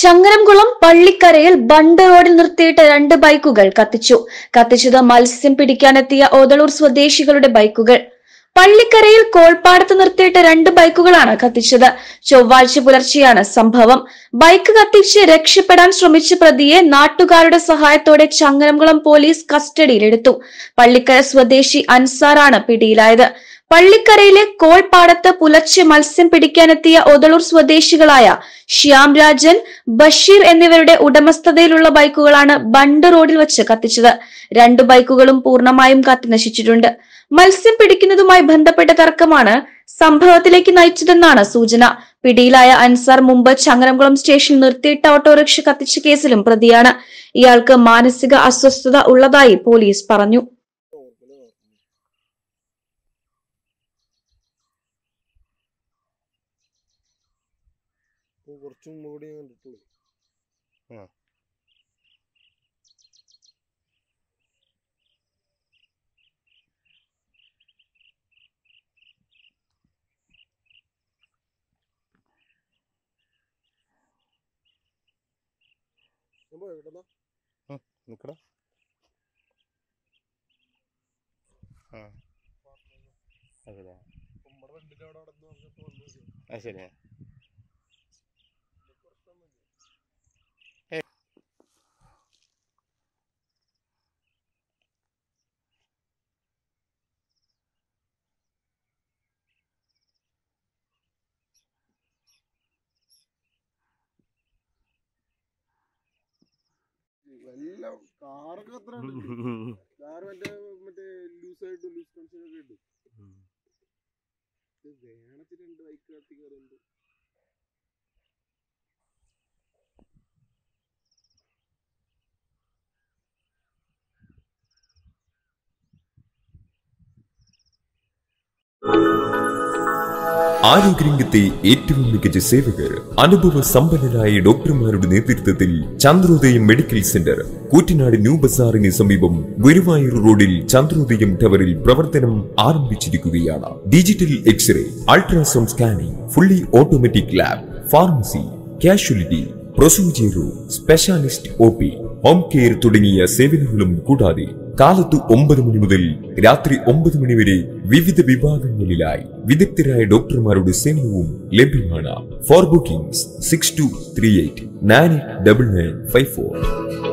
ചങ്ങരംകുളം പള്ളിക്കരയിൽ ബണ്ട് റോഡിൽ നിർത്തിയിട്ട രണ്ട് ബൈക്കുകൾ കത്തിച്ചു കത്തിച്ചത് മത്സ്യം പിടിക്കാനെത്തിയ ഓതളൂർ സ്വദേശികളുടെ ബൈക്കുകൾ പള്ളിക്കരയിൽ കോൾപ്പാടത്ത് നിർത്തിയിട്ട രണ്ട് ബൈക്കുകളാണ് കത്തിച്ചത് ചൊവ്വാഴ്ച പുലർച്ചെയാണ് സംഭവം ബൈക്ക് കത്തിച്ച് രക്ഷപ്പെടാൻ ശ്രമിച്ച പ്രതിയെ നാട്ടുകാരുടെ സഹായത്തോടെ ചങ്ങരംകുളം പോലീസ് കസ്റ്റഡിയിലെടുത്തു പള്ളിക്കര സ്വദേശി അൻസാറാണ് പിടിയിലായത് പള്ളിക്കരയിലെ കോൾപ്പാടത്ത് പുലർച്ചെ മത്സ്യം പിടിക്കാനെത്തിയ ഒതളൂർ സ്വദേശികളായ ശ്യാംരാജൻ ബഷീർ എന്നിവരുടെ ഉടമസ്ഥതയിലുള്ള ബൈക്കുകളാണ് ബണ്ട് റോഡിൽ വെച്ച് കത്തിച്ചത് രണ്ടു ബൈക്കുകളും പൂർണ്ണമായും കത്തി നശിച്ചിട്ടുണ്ട് മത്സ്യം പിടിക്കുന്നതുമായി ബന്ധപ്പെട്ട തർക്കമാണ് സംഭവത്തിലേക്ക് നയിച്ചതെന്നാണ് സൂചന പിടിയിലായ അൻസാർ മുമ്പ് ചങ്ങരംകുളം സ്റ്റേഷനിൽ നിർത്തിയിട്ട ഓട്ടോറിക്ഷ കത്തിച്ച കേസിലും പ്രതിയാണ് ഇയാൾക്ക് മാനസിക അസ്വസ്ഥത ഉള്ളതായി പോലീസ് പറഞ്ഞു ഇപ്പോൾ കുറച്ചും കൂടി ഞാൻ കണ്ടിട്ടുള്ളൂ ആ. നമ്മൾ എവിടെന്നാ നിക്കടാ ആ അതെല്ലേ നമ്മുടെ വണ്ടിൻ്റെ അവിടെ അവിടെ നിന്ന് പറഞ്ഞപ്പോൾ വന്നു നോക്കി. ആ ശരി എല്ലാം കാറൊക്കെ അത്ര കാറ് മറ്റേ മറ്റേ ലൂസായിട്ട് ലൂസ് കൺസൺ ഒക്കെ ഉണ്ട് ഇത് വേണത്തിൽ രണ്ട് ബൈക്ക് കത്തി കയറുന്നുണ്ട് ആരോഗ്യരംഗത്തെ ഏറ്റവും മികച്ച സേവകർ അനുഭവ സമ്പന്നരായ ഡോക്ടർമാരുടെ നേതൃത്വത്തിൽ Chandrodayam medical centre Koottanad new ബസാറിന് സമീപം ഗുരുവായൂർ റോഡിൽ ചന്ദ്രോദയം ടവറിൽ പ്രവർത്തനം ആരംഭിച്ചിരിക്കുകയാണ് digital X-ray ultrasound scanning fully automatic lab pharmacy casualty procedure specialist O P home care തുടങ്ങിയ സേവനങ്ങളും കൂടാതെ കാലത്ത് ഒമ്പത് മണി മുതൽ രാത്രി ഒമ്പത് മണി വരെ വിവിധ വിഭാഗങ്ങളിലായി വിദഗ്ധരായ ഡോക്ടർമാരുടെ സേവനവും ലഭ്യമാണ് for bookings six two three eight nine double nine five four